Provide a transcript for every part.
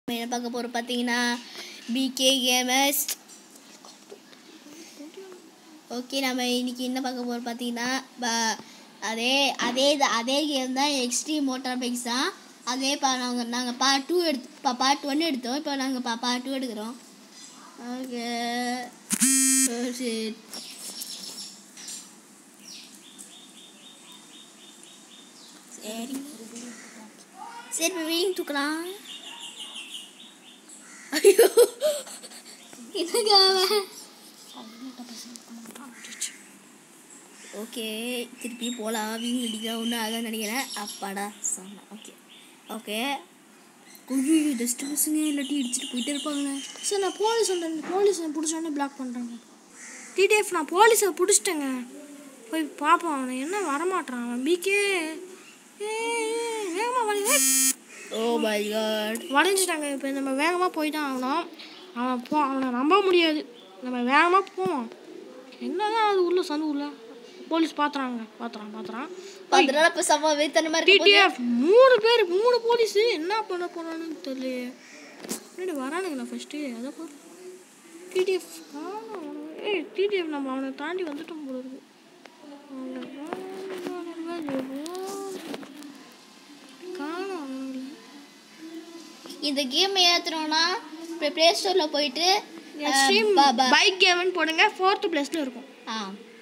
என்ன பார்க்க போகிறோம் பார்த்தீங்கன்னா பிகே கேமர்ஸ் ஓகே நம்ம இன்னைக்கு என்ன பார்க்க போகிறோம் பார்த்தீங்கன்னா ப- அதே அதே இது- அதே கேம் தான் எக்ஸ்ட்ரீம் மோட்டார் பைக்ஸ் தான் அதே பா நாங்கள் நாங்கள் பார்ட் டூ எடுத்து பா பார்ட் ஒன் எடுத்தோம் இப்போ நாங்கள் பா பார்ட் டூ எடுக்கிறோம் ஓகே சரி சரி சரி இப்போ வீங்க தூக்கலாம் ஐயோ என்னங்க அவன் ஓகே திருப்பி போகலாம் வீங்க அடிக்கலாம் ஒன்றும் ஆகாதுன்னு நினைக்கிறேன் அப்பாடா சொன்னா ஓகே ஓகே ஐயோ டஸ்ட் பசங்க இல்லாட்டி இடிச்சிட்டு போயிட்டே இருப்பாங்க சார் நான் போலீஸ் வந்து போலீஸை பிடிச்சோடனே பிளாக் பண்ணுறேங்க டிடிஎஃப் நான் போலீஸை பிடிச்சிட்டேங்க போய் பார்ப்போம் அவனை என்ன வரமாட்டான் அவன் பிகே வேகமாக வழி ஓ மை காட் வளைஞ்சிட்டாங்க இப்போ நம்ம வேகமாக போய் தான் ஆகணும் அவன் போ அவனை நம்ப முடியாது நம்ம வேகமாக போவோம் என்னதான் அது உள்ள சந்து உள்ள போலீஸ் பார்த்துறாங்க பார்த்துறான் பார்த்துறான் அதனால இப்போ சம வேத்தனமாக இருக்கு டிடிஎஃப் மூணு பேர் மூணு போலீஸு என்ன பண்ண போறான்னு தெரியலையே முன்னாடி வரானுங்க நான் ஃபஸ்ட்டு அதை போ டிடிஎஃப் ஏய் டிடிஎஃப் நம்ம அவனை தாண்டி வந்துட்டோம் போல இருக்கு காணும் அவனுங்களை இந்த கேம் ஏற்றுறோன்னா இப்போ ப்ளே ஸ்டோரில் போயிட்டு எக்ஸ்ட்ரீம் ப- ப- பைக் கேம்னு போடுங்க ஃபோர்த்து பிளேஸில் இருக்கும் ஆ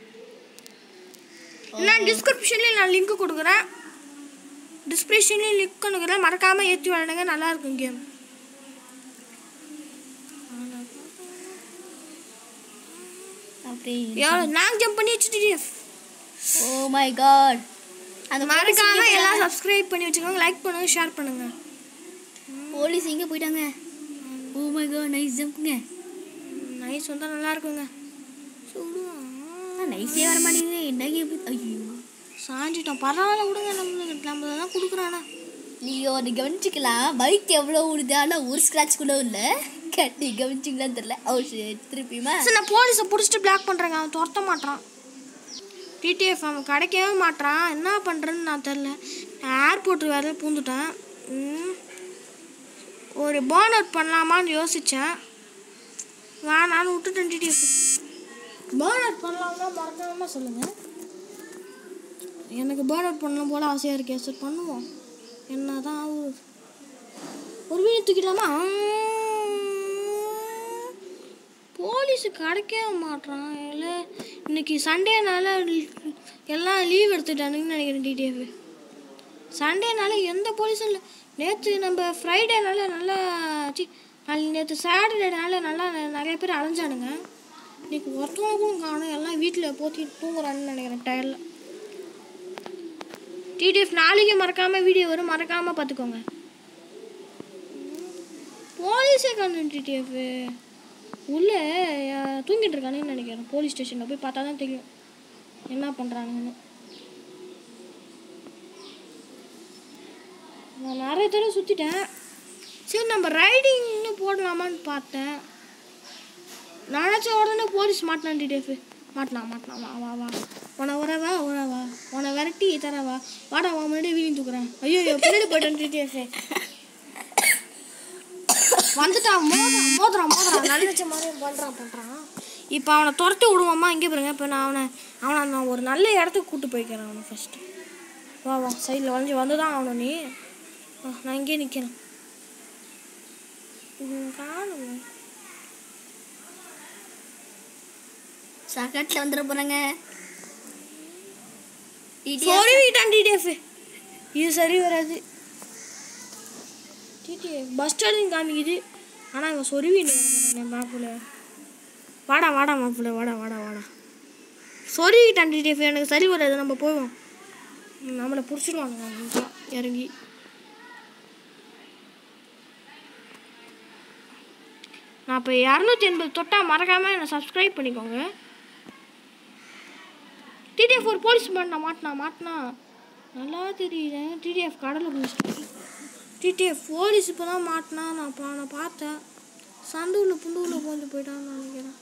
நான் டிஸ்கிரிப்ஷன்லேயும் நான் லிங்க் கொடுக்குறேன் டிஸ்கிரிப்ஷன்லேயும் லிங்க் கொடுக்குறேன் மறக்காமல் ஏற்றி விளையாடுங்க நல்லா இருக்கும் கேம் அப்படி நான் ஜம்ப் பண்ணி வச்சுட்டு ஓ மை காட் அந்த மறக்காம எல்லாம் சப்ஸ்கிரைப் பண்ணி வச்சுக்கோங்க லைக் பண்ணுங்க ஷேர் பண்ணுங்க போலீஸ் எங்கே போயிட்டாங்க ஓ மை காட் நைஸ் ஜம்ப்புங்க நைஸ் வந்தா நல்லா இருக்குங்க நைஸே வர மாட்டேங்குது என்ன கேம் ஐயோ சாஞ்சிட்டோம் பரவாயில்ல விடுங்க நம்மளுக்கு நம்ம தான் கொடுக்குறானா நீங்கள் ஒரு கவனிச்சிக்கலாம் பைக் எவ்வளோ விடுது ஆனால் ஒரு ஸ்க்ராட்ச் கூட இல்லை கட்டி கவனிச்சிங்களான்னு தெரில ஓ சரி திருப்பியுமா சரி நான் போலீஸை பிடிச்சிட்டு பிளாக் பண்ணுறேங்க அவன் துரத்த மாட்டான் டிடிஎஃப் அவன் கிடைக்கவே மாட்டான் என்ன பண்ணுறேன்னு நான் தெரில நான் ஏர்போர்ட் வேறு பூந்துட்டேன் ம். ஒரு பேர்ன் அவுட் பண்ணலாமான்னு யோசித்தேன் வேணான்னு விட்டுட்டேன் டிடிஎஃப் பேர்ன் அவுட் பண்ணலாம்னா மறக்காம சொல்லுங்கள் எனக்கு பேர்ன் அவுட் பண்ணலாம் போல ஆசையாக இருக்கே சரி பண்ணுவோம் என்ன தான் ஆகுது ஒரு வீடு தூக்கிடலாமா போலீஸு கிடைக்கவே மாட்றான் இல்லை இன்னைக்கு சண்டேனால எல்லாம் லீவ் எடுத்துட்டானுங்கன்னு நினைக்கிறேன் டிடிஎஃப் சண்டேனால எந்த போலீஸும் இல்லை நேற்று நம்ம ஃப்ரைடேனால நல்லா சி நேற்று சாட்டர்டேனால நல்லா நெ- நிறைய பேர் அலைஞ்சானுங்க இன்னைக்கு ஒருத்தவங்களுக்கும் காணும் எல்லாம் வீட்டில் போத்தி தூங்குறான்னு நினைக்கிறேன் டயரில் டிடிஎஃப் நாளைக்கு மறக்காமல் வீடியோ வரும் மறக்காமல் பார்த்துக்கோங்க போலீஸே காணும் டிடிஎஃப் உள்ளே அஹ், தூங்கிட்டு இருக்கானுன்னு நினைக்கிறேன் போலீஸ் ஸ்டேஷனில் போய் பார்த்தா தான் தெரியும் என்ன பண்ணுறானுங்கன்னு நான் நிறைய தடவை சுற்றிட்டேன் சரி நம்ம ரைடிங்னு போடலாமான்னு பார்த்தேன் நான் நினச்ச உடனே போலீஸ் மாட்டினான் டிடிஎஃப் மாட்டினான் மாட்டினான் வா வா வா உன உறவா உறவா உன விரட்டி தரவா வாடா வா முன்னாடி வீணி தூக்குறேன் ஐயோ ஐயோ பின்னாடி போயிட்டேன் டிடிஎஃப் வந்துட்டான் மோதுறான் மோதுறான் மோதுறான் நினைச்ச மாதிரி பண்ணுறான் பண்ணுறான் இப்போ அவனை துரத்தி விடுவோமா இங்கே பாருங்க இப்போ நான் அவனை அவனை நான் ஒரு நல்ல இடத்துக்கு கூட்டு போய்க்கிறேன் அவனை ஃபஸ்ட்டு வா வா சைடில் வளைஞ்சு வந்து தான் ஆகணும் நீ வா, நான் இங்கே நிற்கிறேன் காணும் சர்க்கட்டில் வந்துட போகிறாங்க சொருவிட்டான் டிடிஎஃப் இது சரி வராது டிடிஎஃப் பஸ் ஸ்டாண்டிங் காமிக்குது ஆனால் இவன் சொருவின்னு வரேன் மாப்பிள்ள வாடா வாடா மாப்பிள்ள வாடா வாடா வாடா சொருவிட்டான் டிடிஎஃப் எனக்கு சரி வராது நம்ம போவோம் ம், நம்மளை பிடிச்சிடுவானுங்க அவங்க இறங்கி நான் இப்போ இரநூத்தி எண்பது தொட்டா மறக்காமல் என்னை சப்ஸ்கிரைப் பண்ணிக்கோங்க டிடிஎஃப் ஒரு போலீஸ் பண்ண மாட்டினா மாட்டினா நல்லா தெரியுது டிடிஎஃப் கடலில் குளிச்சிட்டு டிடிஎஃப் போலீஸ் இப்போ தான் மாட்டினா நான் பா நான் பார்த்தேன் சண்டூரில் புண்டூரில் போந்து போயிட்டான்னு நினைக்கிறேன்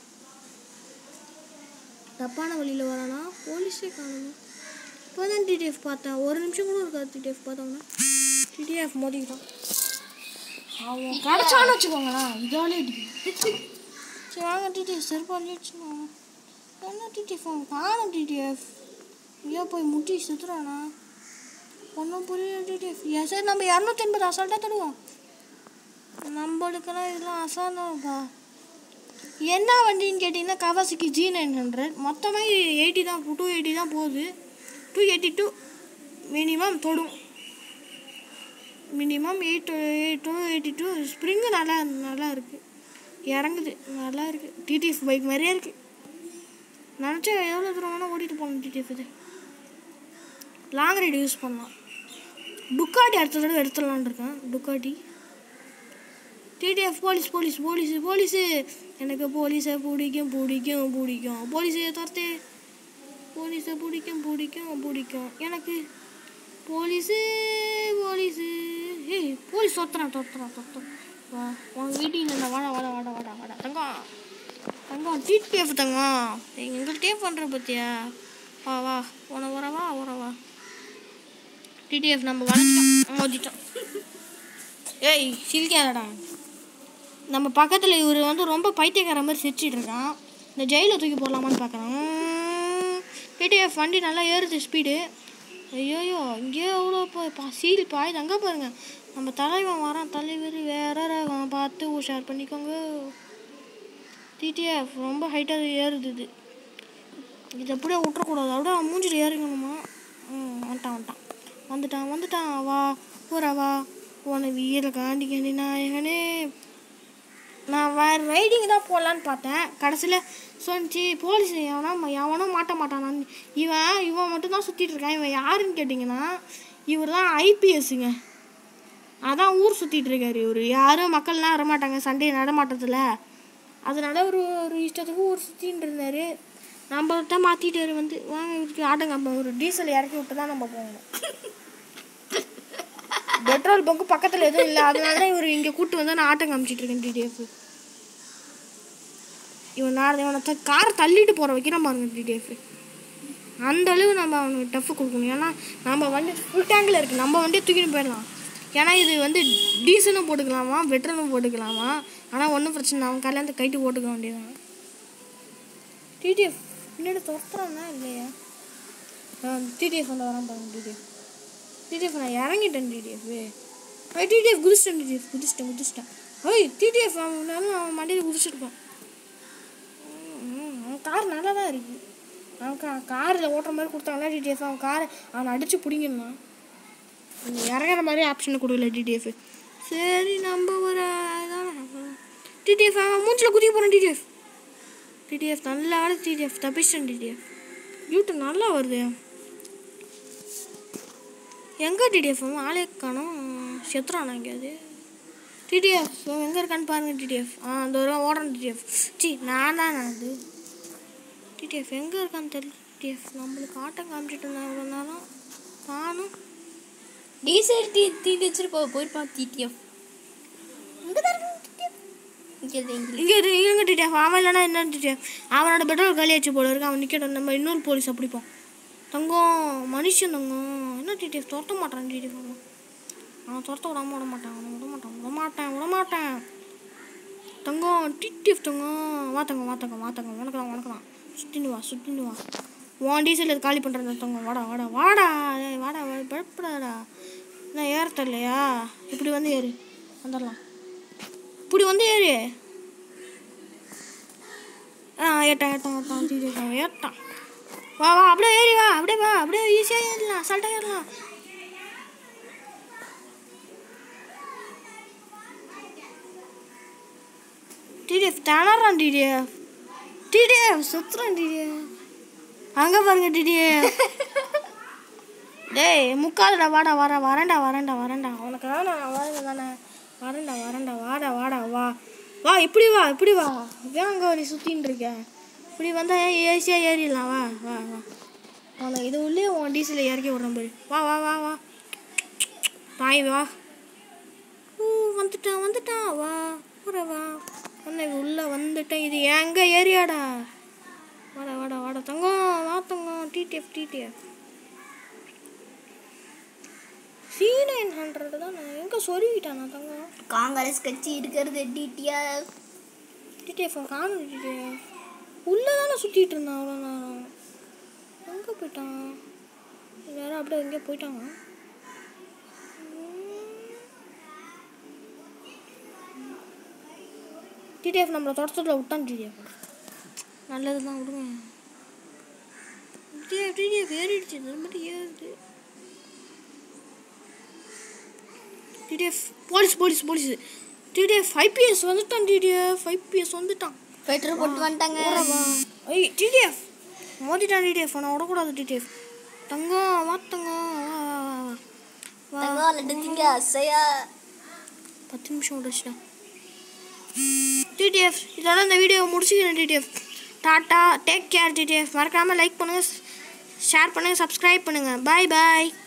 தப்பான வழியில் வரானா போலீஸே காணணும் இப்போ தான் டிடிஎஃப் பார்த்தேன் ஒரு நிமிஷம் கூட இருக்காது டிடிஎஃப் பார்த்தோம்னா டிடிஎஃப் மோதிக்கிட்டான் அவன் கிடச்சான்னு வச்சுக்கோங்களேன் இதாலே அடிக்கும் சரி வாங்க டிடிஎஃப் செருப்பாலே அடிச்சுக்கோங்க என்ன டிடிஎஃப் அவன் காணும் டிடிஎஃப் ஐயோ போய் முட்டி சுற்றுறானா ஒன்றும் புரியல டிடிஎஃப் ஏன் சரி நம்ம இரநூத்தி எண்பது அசால்ட்டாக தருவோம் நம்மளுக்கெல்லாம் இதெல்லாம் அசால்ட்டாப்பா என்ன வண்டின்னு கேட்டிங்கன்னா கவாசிக்கு ஜி நைன் ஹண்ட்ரட் மொத்தமாக எயிட்டி தான் டூ எயிட்டி தான் போகுது டூ எயிட்டி டூ மினிமம் தொடும் minimum eight eight two eighty two spring நல்லா நல்லா இருக்குது இறங்குது நல்லா இருக்குது டிடிஎஃப் பைக் மாதிரியே இருக்குது நினச்சா எவ்வளோ தூரம் வேணால் ஓட்டிகிட்டு போகணும் டிடிஎஃப் இது லாங் ரைடு யூஸ் பண்ணலாம் டுக்காட்டி அடுத்த தடவை எடுத்துடலான்னு இருக்கேன் Ducati TTF police police police police எனக்கு போலீஸை பிடிக்கும் பிடிக்கும் பிடிக்கும் போலீஸை துரத்து போலீஸை பிடிக்கும் பிடிக்கும் பிடிக்கும் எனக்கு போலீஸு போலீஸு ஏய் போலீஸ் தொத்துறான் தொத்துறான் தொத்துறான் வா உன் வீட்டில் இந்த வாடா வாடா வாடா வாடா வாடா தங்கம் தங்கம் டிடிஎஃப் தங்கம் எங்கள்கிட்டே பண்ணுற பத்தியா வா வா உன வரவா வரவா டிடிஎஃப் நம்ம வளர்த்தோம் மோதிட்டோம் ஏய் சிரிக்காதடா நம்ம பக்கத்தில் இவர் வந்து ரொம்ப பைத்தியக்கார மாதிரி சிரிச்சிட்டு இருக்கான் இந்த ஜெயிலில் தூக்கி போடலாமான்னு பார்க்குறேன் டிடிஎஃப் வண்டி நல்லா ஏறுது ஸ்பீடு ஐயோயோ இங்கேயே எவ்வளோ பா சீல் பாய் அங்கே பாருங்க நம்ம தலைவன் வரான் தலைவர் வேற ரகம் பார்த்து உஷார் பண்ணிக்கோங்க டிடிஎஃப் ரொம்ப ஹைட்டாக ஏறுது இது இது அப்படியே விட்டுறக்கூடாது அப்படியே அவன் மூஞ்சில் ஏறிக்கணுமா ம் வந்துட்டான் வந்துட்டான் வந்துட்டான் வந்துட்டான் வா ஊரா வா உன வீர காண்டி காண்டி நாயகனே நான் வேறு ரைடிங் தான் போடலான்னு பார்த்தேன் கடைசியில் சொன்னிச்சு போலீஸ் எவனா எவனோ மாட்ட மாட்டான் நான் இவன் இவன் மட்டும் தான் சுற்றிட்டு இருக்கான் இவன் யாருன்னு கேட்டிங்கன்னா இவர் தான் ஐபிஎஸ்ஸுங்க அதான் ஊர் சுற்றிட்டு இருக்காரு இவர் யாரும் மக்கள்லாம் வரமாட்டாங்க சண்டே நடமாட்டத்தில் அதனால ஒரு ஒரு இஷ்டத்துக்கு ஊர் சுற்றின்னு இருந்தார் நம்மள்கிட்ட மாற்றிட்டாரு வந்து வாங்க இவருக்கு ஆட்டங்க ஒரு டீசல் இறக்கி விட்டு தான் நம்ம போகணும் பெட்ரோல் பங்கு பக்கத்தில் எதுவும் இல்லை அதனால தான் இவர் இங்கே கூட்டு வந்து நான் ஆட்டம் காமிச்சிட்டு இருக்கேன் டிடிஎஃப் இவன் நான் இவனை த காரை தள்ளிட்டு போகிற வைக்கிறான் பாருங்க டிடிஎஃப் அந்த அளவு நம்ம அவனுக்கு டஃப் கொடுக்கணும் ஏன்னா நம்ம வண்டி ஃபுல் டேங்கில் இருக்குது நம்ம வண்டியை தூக்கிட்டு போயிடலாம் ஏன்னா இது வந்து டீசலும் போட்டுக்கலாமா பெட்ரோலும் போட்டுக்கலாமா ஆனால் ஒன்றும் பிரச்சனை இல்லை. அவன் கல்யாணத்தை கைட்டு போட்டுக்க வேண்டியதான் டிடிஎஃப் பின்னாடி துரத்துறான்னா இல்லையா டிடிஎஃப் வந்து வரான் பாருங்க டிடிஎஃப் டிடிஎஃப் நான் இறங்கிட்டேன் டிடிஎஃப் ஐய் டிடிஎஃப் குதிச்சிட்டேன் டிடிஎஃப் குதிச்சிட்டேன் குதிச்சிட்டேன் ஓய் டிடிஎஃப் அவன் அவன் மண்டியில் குதிச்சிருப்பான் ம், அவன் கார் நல்லா தான் இருக்குது அவன் கா காரில் ஓட்டுற மாதிரி கொடுத்தாங்களா டிடிஎஃப் அவன் காரை அவனை அடித்து பிடிங்கிருந்தான் இறங்குற மாதிரி ஆப்ஷனை கொடுக்கல டிடிஎஃப் சரி நம்ம ஒரு டிடிஎஃப் அவன் மூஞ்சில் குதிக்க போகிறான் டிடிஎஃப் டிடிஎஃப் நல்லா ஆடு டிடிஎஃப் தப்பிச்சிட்டேன் டிடிஎஃப் யூடியூப் நல்லா வருது எங்கே டிடிஎஃப் அவன் ஆளே காணும் செத்துறானா எங்கேயாவது டிடிஎஃப் எங்கே இருக்கான்னு பாருங்க டிடிஎஃப் ஆ அந்த ஒரு ஓடுறேன் டிடிஎஃப் சி நான் தான் அது டிடிஎஃப் எங்கே இருக்கான்னு தெரியல டிடிஎஃப் நம்மளுக்கு ஆட்டம் காமிச்சிட்டு இருந்தான் இவ்வளோ நேரம் நானும் டீசல் தீ தீ வச்சுட்டு போ போயிருப்பான் டிடிஎஃப் இங்கே தான் டிடிஎஃப் இங்கே இங்கே இங்கே இரு இருங்க டிடிஎஃப் அவன் இல்லைனா என்ன டிடிஎஃப் அவனோட பெட்ரோல் காலியாச்சு போல இருக்கு அவன் நிற்கட்டும் நம்ம இன்னொரு போலீஸ் பிடிப்போம் தங்கம் மனுஷன் தங்கம் என்ன டிடிஎஃப் துரத்த மாட்டான் டிடிஎஃப் அவன் அவன் துரத்த விடாம விட மாட்டான் அவனை விட மாட்டான் விட மாட்டேன் விட மாட்டேன் தங்கம் டிடிஎஃப் தங்கம் வா தங்கம் வா தங்கம் வா தங்கம் உனக்கு தான் உனக்கு தான் சுற்றின்னு வா சுற்றின்னு வா உன் டீசல் இது காலி பண்ணுறது தங்கம் வாடா வாடா வாடா ஏய், வாடா வா, பயப்படாதடா என்ன ஏற தெரியலையா இப்படி வந்து ஏறு வந்துடலாம் இப்படி வந்து ஏறு ஆ ஏட்டான் ஏட்டான் ஏட்டான் டிடிஎஃப் ஏட்டான் வா வா அப்படியே ஏறி வா அப்படியே வா அப்படியே ஈஸியாக ஏறலாம் அசால்ட்டாக ஏறலாம் டிடிஎஃப் திணறான் டிடிஎஃப் டிடிஎஃப் சுத்துறான் டிடிஎஃப் அங்கே பாருங்க டிடிஎஃப் டேய் முக்காலடா வாடா வாடா வரேன்டா வரேன்டா வரேன்டா உனக்கு தானே நான் வரேங்க தானே வரேன்டா வரேன்டா வாடா வாடா வா வா இப்படி வா இப்படி வா ஏன் அங்கே நீ சுற்றின்னு இருக்க இப்படி வந்தால் ஈஸியாக ஏறிடலாம் வா வா வா உனக்கு இது உள்ளே உன் டீசலை இறக்கி விட்றேன் பாரு வா வா வா வா பாய் வா ஓ வந்துட்டான் வந்துட்டான் வா வர வா உன்னை உள்ளே வந்துட்டேன் இது எங்க ஏரியாடா வாடா வாடா வாடா தங்கம் வா தங்கம் TTF TTF C nine hundred தான் நான் எங்கே சொருவிட்டானா தங்கம் காங்கிரஸ் கட்சி இருக்கிறது டிடிஆர் டிடிஎஃப் காணும் டிடிஎஃப் உள்ளே தானே சுற்றிட்டு இருந்தான் அவ்வளோ நேரம் எங்கே போயிட்டான் யாரும் அப்படியே எங்கேயோ போயிட்டாங்க டிடிஎஃப் நம்மளை தொடச்சதில் விட்டான் டிடிஎஃப் நல்லது தான் விடுங்க டிடிஎஃப் டிடிஎஃப் ஏறிடுச்சு இந்த மாதிரி ஏறுது TTF police police police TTF IPS வந்துட்டான் டிடிஎஃப் ஐபிஎஸ் வந்துட்டான் பெட்ரோல் போட்டு வந்துட்டாங்க ஐய் டிடிஎஃப் மோதிட்டான் டிடிஎஃப் நான் விடக்கூடாது டிடிஎஃப் தங்கம் வா தங்கம் வா வா வா வா வா தங்கம் லட்டு திங்க அசையா பத்து நிமிஷம் விடுச்சுடா டிடிஎஃப் இதோட இந்த வீடியோ முடிச்சுக்கிறேன் TTF tata take care TTF மறக்காமல் லைக் பண்ணுங்கள் ஷேர் பண்ணுங்கள் சப்ஸ்கிரைப் பண்ணுங்கள் பாய் பாய்